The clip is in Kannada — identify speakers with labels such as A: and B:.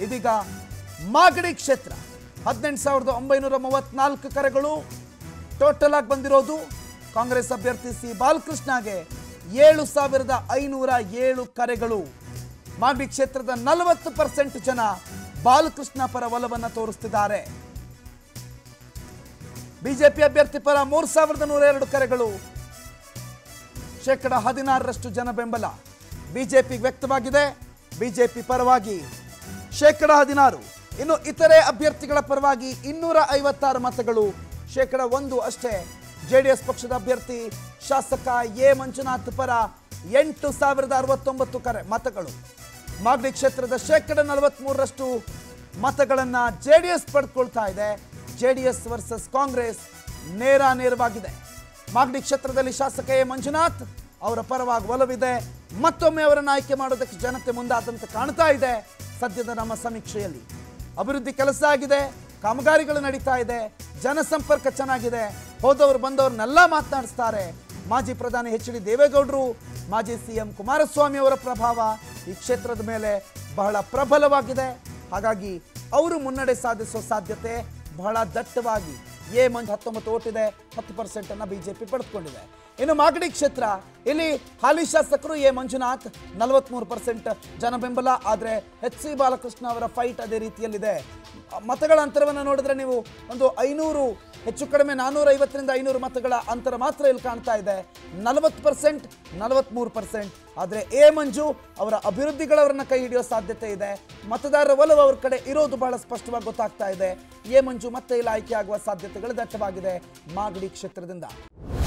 A: ಇದೀಗ ಮಾಗಡಿ ಕ್ಷೇತ್ರ ಹದಿನೆಂಟು ಸಾವಿರದ ಒಂಬೈನೂರ ಮೂವತ್ನಾಲ್ಕು ಕರೆಗಳು ಟೋಟಲ್ ಆಗಿ ಬಂದಿರೋದು ಕಾಂಗ್ರೆಸ್ ಅಭ್ಯರ್ಥಿ ಸಿ ಬಾಲಕೃಷ್ಣಗೆ ಏಳು ಸಾವಿರದ ಐನೂರ ಏಳು ಕರೆಗಳು ಮಾಗಡಿ ಕ್ಷೇತ್ರದ ನಲವತ್ತು ಪರ್ಸೆಂಟ್ ಜನ ಬಾಲಕೃಷ್ಣ ಪರ ಒಲವನ್ನು ತೋರಿಸ್ತಿದ್ದಾರೆ ಬಿಜೆಪಿ ಅಭ್ಯರ್ಥಿ ಪರ ಮೂರು ಸಾವಿರದ ನೂರ ಎರಡು ಕರೆಗಳು ಶೇಕಡ ಹದಿನಾರರಷ್ಟು ಜನ ಬೆಂಬಲ ಬಿಜೆಪಿ ವ್ಯಕ್ತವಾಗಿದೆ ಬಿಜೆಪಿ ಪರವಾಗಿ ಶೇಕಡ ಹದಿನಾರು ಇನ್ನು ಇತರೆ ಅಭ್ಯರ್ಥಿಗಳ ಪರವಾಗಿ ಇನ್ನೂರ ಐವತ್ತಾರು ಮತಗಳು ಶೇಕಡ ಒಂದು ಅಷ್ಟೇ ಜೆಡಿಎಸ್ ಪಕ್ಷದ ಅಭ್ಯರ್ಥಿ ಶಾಸಕ ಎ ಮಂಜುನಾಥ್ ಪರ ಎಂಟು ಸಾವಿರದ ಅರವತ್ತೊಂಬತ್ತು ಕರೆ ಮತಗಳು ಮಾಗಡಿ ಕ್ಷೇತ್ರದ ಶೇಕಡ ನಲವತ್ಮೂರರಷ್ಟು ಮತಗಳನ್ನ ಜೆಡಿಎಸ್ ಪಡೆದುಕೊಳ್ತಾ ಇದೆ ಜೆಡಿಎಸ್ ವರ್ಸಸ್ ಕಾಂಗ್ರೆಸ್ ನೇರ ನೇರವಾಗಿದೆ ಮಾಗಡಿ ಕ್ಷೇತ್ರದಲ್ಲಿ ಶಾಸಕ ಎ ಮಂಜುನಾಥ್ ಅವರ ಪರವಾಗಿ ಒಲವಿದೆ ಮತ್ತೊಮ್ಮೆ ಅವರನ್ನು ಆಯ್ಕೆ ಮಾಡೋದಕ್ಕೆ ಜನತೆ ಮುಂದಾದಂತೆ ಕಾಣ್ತಾ ಇದೆ ಸದ್ಯದ ನಮ್ಮ ಸಮೀಕ್ಷೆಯಲ್ಲಿ ಅಭಿವೃದ್ಧಿ ಕೆಲಸ ಆಗಿದೆ ಕಾಮಗಾರಿಗಳು ನಡೀತಾ ಇದೆ ಜನಸಂಪರ್ಕ ಚೆನ್ನಾಗಿದೆ ಹೋದವರು ಬಂದವ್ರನ್ನೆಲ್ಲ ಮಾತನಾಡಿಸ್ತಾರೆ ಮಾಜಿ ಪ್ರಧಾನಿ ಎಚ್ ಡಿ ದೇವೇಗೌಡರು ಮಾಜಿ ಸಿಎಂ ಕುಮಾರಸ್ವಾಮಿ ಅವರ ಪ್ರಭಾವ ಈ ಕ್ಷೇತ್ರದ ಮೇಲೆ ಬಹಳ ಪ್ರಬಲವಾಗಿದೆ ಹಾಗಾಗಿ ಅವರು ಮುನ್ನಡೆ ಸಾಧಿಸುವ ಸಾಧ್ಯತೆ ಬಹಳ ದಟ್ಟವಾಗಿ ಎ ಮಂಜ್ ಹತ್ತೊಂಬತ್ತು ಓಟ್ ಇದೆ ಹತ್ತು ಪರ್ಸೆಂಟ್ ಅನ್ನ ಬಿಜೆಪಿ ಪಡೆದುಕೊಂಡಿದೆ ಇನ್ನು ಮಾಗಡಿ ಕ್ಷೇತ್ರ ಇಲ್ಲಿ ಹಾಲಿ ಶಾಸಕರು ಎ ಮಂಜುನಾಥ್ ನಲವತ್ಮೂರು ಪರ್ಸೆಂಟ್ ಜನ ಬೆಂಬಲ ಆದರೆ ಎಚ್ ಸಿ ಬಾಲಕೃಷ್ಣ ಅವರ ಫೈಟ್ ಅದೇ ರೀತಿಯಲ್ಲಿದೆ ಮತಗಳ ಅಂತರವನ್ನು ನೋಡಿದ್ರೆ ನೀವು ಒಂದು ಐನೂರು ಹೆಚ್ಚು ಕಡಿಮೆ ನಾನ್ನೂರ ಐವತ್ತರಿಂದ ಐನೂರು ಮತಗಳ ಅಂತರ ಮಾತ್ರ ಇಲ್ಲಿ ಕಾಣ್ತಾ ಇದೆ ನಲವತ್ತು ಪರ್ಸೆಂಟ್ ನಲವತ್ಮೂರು ಪರ್ಸೆಂಟ್ ಆದರೆ ಎ ಮಂಜು ಅವರ ಅಭಿವೃದ್ಧಿಗಳವರನ್ನ ಕೈ ಹಿಡಿಯೋ ಸಾಧ್ಯತೆ ಇದೆ ಮತದಾರರ ಒಲವು ಅವ್ರ ಕಡೆ ಇರೋದು ಬಹಳ ಸ್ಪಷ್ಟವಾಗಿ ಗೊತ್ತಾಗ್ತಾ ಇದೆ ಎ ಮಂಜು ಮತ್ತೆ ಇಲ್ಲಿ ಆಯ್ಕೆ ಆಗುವ ಸಾಧ್ಯತೆಗಳು ದಟ್ಟವಾಗಿದೆ ಮಾಗಡಿ ಕ್ಷೇತ್ರದಿಂದ